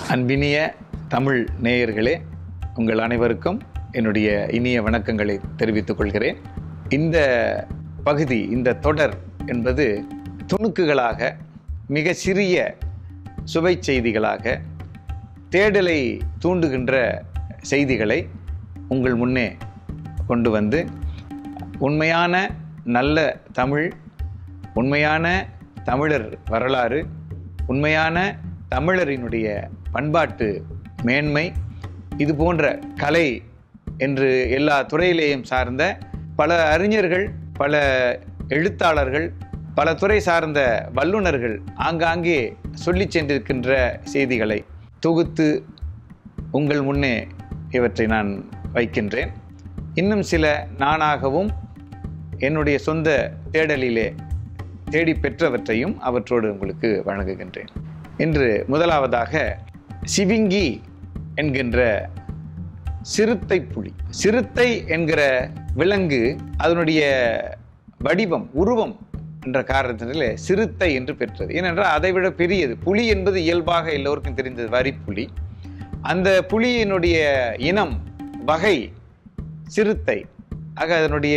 அன்பினிய தமிழ் நேயர்களே உங்கள் அனைவருக்கும் என்னுடைய இனிய வணக்கங்களை தெரிவித்துக் கொள்கிறேன் இந்த பகுதி இந்த தொடர் என்பது துணுக்குகளாக மிக சிறிய சுவை செய்திகளாக தேடலை தூண்டுகின்ற செய்திகளை உங்கள் முன்னே கொண்டு வந்து உண்மையான நல்ல தமிழ் உண்மையான தமிழர் வரலாறு உண்மையான தமிழரினுடைய பண்பாட்டு மேன்மை இது போன்ற கலை என்று எல்லா துறையிலேயும் சார்ந்த பல அறிஞர்கள் பல எழுத்தாளர்கள் பல துறை சார்ந்த வல்லுநர்கள் ஆங்காங்கே சொல்லிச் சென்றிருக்கின்ற செய்திகளை தொகுத்து உங்கள் முன்னே இவற்றை நான் வைக்கின்றேன் இன்னும் சில நானாகவும் என்னுடைய சொந்த தேடலிலே தேடி பெற்றவற்றையும் அவற்றோடு உங்களுக்கு வழங்குகின்றேன் இன்று முதலாவதாக சிவிங்கி என்கின்ற சிறுத்தை புலி சிறுத்தை என்கிற விலங்கு அதனுடைய வடிவம் உருவம் என்ற காரணத்தினாலே சிறுத்தை என்று பெற்றது ஏனென்றால் அதை விட பெரியது புலி என்பது இயல்பாக எல்லோருக்கும் தெரிந்தது வரிப்புலி அந்த புலியினுடைய இனம் வகை சிறுத்தை ஆக அதனுடைய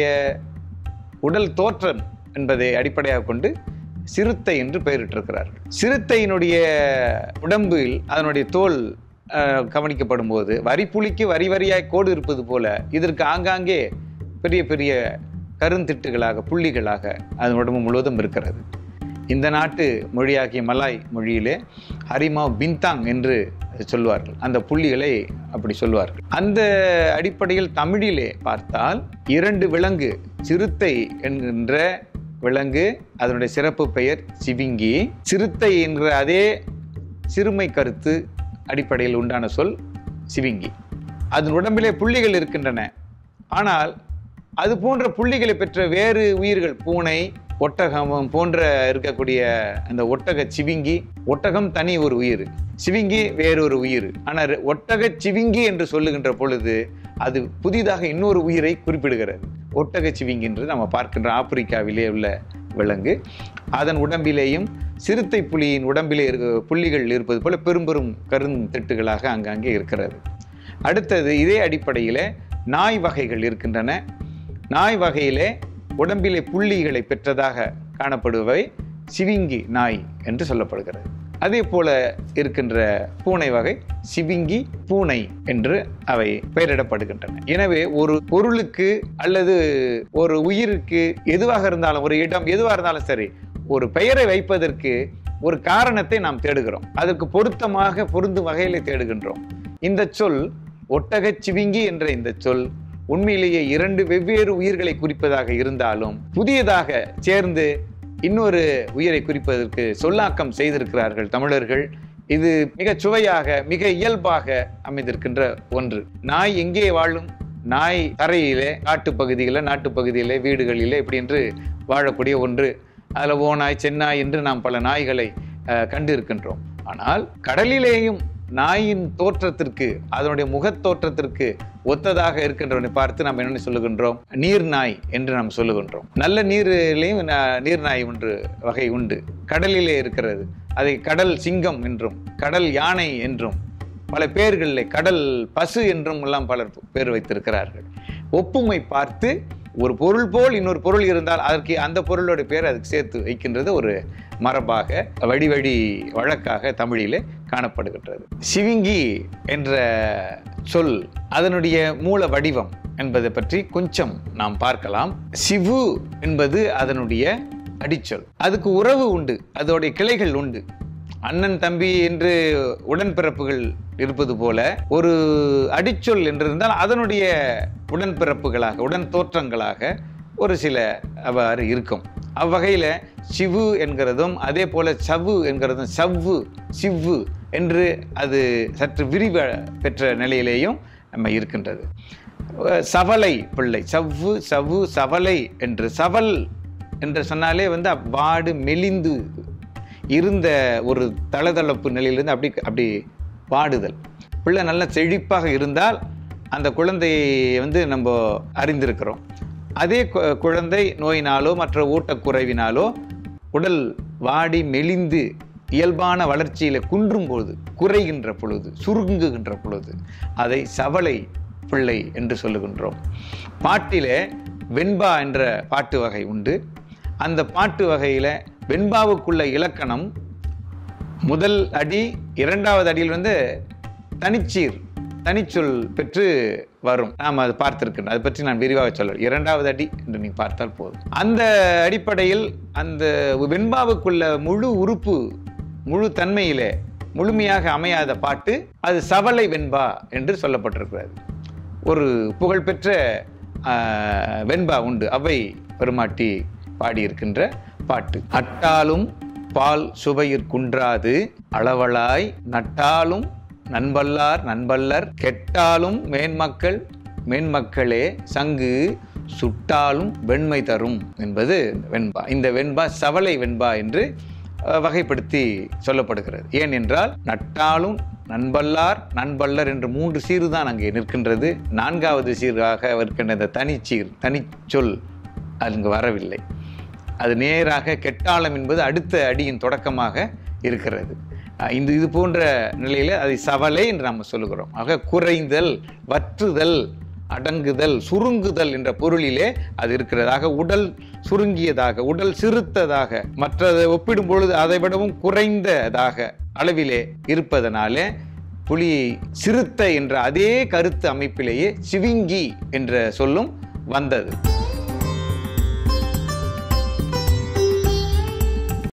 உடல் தோற்றம் என்பதை அடிப்படையாக கொண்டு சிறுத்தை என்று பெயரிட்டிருக்கிறார்கள் சிறுத்தையினுடைய உடம்பில் அதனுடைய தோல் அஹ், கவனிக்கப்படும் போது வரிப்புலிக்கு வரி வரியாய் கோடு இருப்பது போல இதற்கு ஆங்காங்கே பெரிய பெரிய கருந்திட்டுகளாக புள்ளிகளாக அதன் உடம்பு முழுவதும் இருக்கிறது இந்த நாட்டு மொழியாகிய மலாய் மொழியிலே ஹரிமா பின்தாங் என்று சொல்வார்கள் அந்த புள்ளிகளை அப்படி சொல்வார்கள் அந்த அடிப்படையில் தமிழிலே பார்த்தால் இரண்டு விலங்கு சிறுத்தை என்கின்ற விலங்கு அதனுடைய சிறப்பு பெயர் சிவிங்கி சிறுத்தை என்கிற அதே சிறுமை கருத்து அடிப்படையில் உண்டான சொல் சிவிங்கி அதன் உடம்பிலே புள்ளிகள் இருக்கின்றன ஆனால் அது போன்ற புள்ளிகளை பெற்ற வேறு உயிர்கள் பூனை ஒட்டகம் போன்ற இருக்கக்கூடிய அந்த ஒட்டக சிவிங்கி ஒட்டகம் தனி ஒரு உயிர் சிவிங்கி வேறொரு உயிர் ஆனால் ஒட்டக சிவிங்கி என்று சொல்லுகின்ற பொழுது அது புதிதாக இன்னொரு உயிரை குறிப்பிடுகிறது ஒட்டக சிவிங்கி என்று நம்ம பார்க்கின்ற ஆப்பிரிக்காவிலே உள்ள விலங்கு அதன் உடம்பிலேயும் சிறுத்தை புலியின் உடம்பிலே இருக்க புள்ளிகள் இருப்பது போல பெரும் பெரும் கருந்திட்டுகளாக அங்கங்கே இருக்கிறது அடுத்தது இதே அடிப்படையில் நாய் வகைகள் இருக்கின்றன நாய் வகையிலே உடம்பிலே புள்ளிகளை பெற்றதாக காணப்படுபவை சிவிங்கி நாய் என்று சொல்லப்படுகிறது அதே போல இருக்கின்ற பூனை வகை சிவிங்கி பூனை என்று அவை பெயரிடப்படுகின்றன எனவே ஒரு பொருளுக்கு அல்லது ஒரு உயிருக்கு எதுவாக இருந்தாலும் ஒரு இடம் எதுவாக இருந்தாலும் சரி ஒரு பெயரை வைப்பதற்கு ஒரு காரணத்தை நாம் தேடுகிறோம் அதற்கு பொருத்தமாக பொருந்தும் வகையிலே தேடுகின்றோம் இந்த சொல் ஒட்டகச் சிவிங்கி என்ற இந்த சொல் உண்மையிலேயே இரண்டு வெவ்வேறு உயிர்களை குறிப்பதாக இருந்தாலும் புதியதாக சேர்ந்து இன்னொரு உயிரை குறிப்பதற்கு சொல்லாக்கம் செய்திருக்கிறார்கள் தமிழர்கள் இது மிக சுவையாக மிக இயல்பாக அமைந்திருக்கின்ற ஒன்று நாய் எங்கே வாழும் நாய் தரையிலே காட்டுப்பகுதியில் நாட்டுப்பகுதியிலே வீடுகளிலே இப்படி என்று வாழக்கூடிய ஒன்று அதில் ஓநாய் சென்னாய் என்று நாம் பல நாய்களை அஹ், கண்டு இருக்கின்றோம் ஆனால் கடலிலேயும் நாயின் தோற்றத்திற்கு அதனுடைய முகத் தோற்றத்திற்கு ஒத்ததாக இருக்கின்றவனை பார்த்து நாம் என்ன சொல்லுகின்றோம் நீர் நாய் என்று நாம் சொல்லுகின்றோம் நல்ல நீரிலேயும் ந- நீர் நாய் ஒன்று வகை உண்டு கடலிலே இருக்கிறது அதை கடல் சிங்கம் என்றும் கடல் யானை என்றும் பல பேர்களில் கடல் பசு என்றும் எல்லாம் பலர் பேர் வைத்திருக்கிறார்கள் ஒப்புமை பார்த்து ஒரு பொருள் போல் இன்னொரு பொருள் இருந்தால் அதற்கு அந்த பொருளோட பேர் அதுக்கு சேர்த்து வைக்கின்றது ஒரு மரபாக வழி வழி வழக்காக தமிழிலே காணப்படுகின்றது சிவிங்கி என்ற சொல் அதனுடைய மூல வடிவம் என்பதை பற்றி கொஞ்சம் நாம் பார்க்கலாம் சிவு என்பது அதனுடைய அடிச்சொல் அதுக்கு உறவு உண்டு அதோடைய கிளைகள் உண்டு அண்ணன் தம்பி என்று உடன்பிறப்புகள் இருப்பது போல ஒரு அடிச்சொல் என்று இருந்தால் அதனுடைய உடன்பிறப்புகளாக உடன் தோற்றங்களாக ஒரு சில அவ்வாறு இருக்கும் அவ்வகையில் சிவு என்கிறதும் அதே போல சவ்வு என்கிறதும் சவ்வு சிவ்வு என்று அது சற்று விரிவ பெற்ற நிலையிலேயும் நம்ம இருக்கின்றது அஹ் சவலை பிள்ளை சவ்வு சவ்வு சவலை என்று சவல் என்று சொன்னாலே வந்து வாடு மெலிந்து இருந்த ஒரு தளதளப்பு நிலையிலிருந்து அப்படி அப்படி வாடுதல் பிள்ளை நல்ல செழிப்பாக இருந்தால் அந்த குழந்தையை வந்து நம்ம அறிந்திருக்கிறோம் அதே கு- குழந்தை நோயினாலோ மற்ற ஊட்டக்குறைவினாலோ உடல் வாடி மெலிந்து இயல்பான வளர்ச்சியில குன்றும் பொழுது குறைகின்ற பொழுது சுருங்குகின்ற பொழுது அதை சவளை பிள்ளை என்று சொல்லுகின்றோம் பாட்டிலே வெண்பா என்ற பாட்டு வகை உண்டு அந்த பாட்டு வகையில வெண்பாவுக்குள்ள இலக்கணம் முதல் அடி இரண்டாவது அடியில் வந்து தனிச்சீர் தனிச்சொல் பெற்று வரும் நாம் அது பார்த்திருக்கின்றோம் அதை பற்றி நான் விரிவாக சொல்ல இரண்டாவது அடி என்று நீங்கள் பார்த்தால் போதும் அந்த அடிப்படையில் அந்த வெண்பாவுக்குள்ள முழு உறுப்பு முழு தன்மையிலே முழுமையாக அமையாத பாட்டு அது சவலை வெண்பா என்று சொல்லப்பட்டிருக்கிறது ஒரு புகழ்பெற்ற ஆஹ், வெண்பா உண்டு அவை பெருமாட்டி பாடியிருக்கின்ற பாட்டு அட்டாலும் பால் சுவையிற் குன்றாது அளவளாய் நட்டாலும் நண்பல்லார் நண்பல்லர் கெட்டாலும் மேன்மக்கள் மேன்மக்களே சங்கு சுட்டாலும் வெண்மை தரும் என்பது வெண்பா இந்த வெண்பா சவலை வெண்பா என்று அஹ், வகைப்படுத்தி சொல்லப்படுகிறது ஏனென்றால் நட்டாலும் நண்பல்லார் நண்பல்லர் என்று மூன்று சீரு தான் அங்கே நிற்கின்றது நான்காவது சீராக இருக்கின்ற இந்த தனிச்சீர் தனிச்சொல் அங்கு வரவில்லை அது நேராக கெட்டாளம் என்பது அடுத்த அடியின் தொடக்கமாக இருக்கிறது அஹ் இந்த இது போன்ற நிலையில் அதை சவலை என்று நாம் சொல்லுகிறோம் ஆக குறைந்தல் வற்றுதல் அடங்குதல் சுருங்குதல் என்ற பொருளிலே அது இருக்கிறதாக உடல் சுருங்கியதாக உடல் சிறுத்ததாக மற்றதை ஒப்பிடும் பொழுது அதை விடவும் குறைந்ததாக அளவிலே இருப்பதனாலே புலியை சிறுத்த என்ற அதே கருத்து அமைப்பிலேயே சிவிங்கி என்ற சொல்லும் வந்தது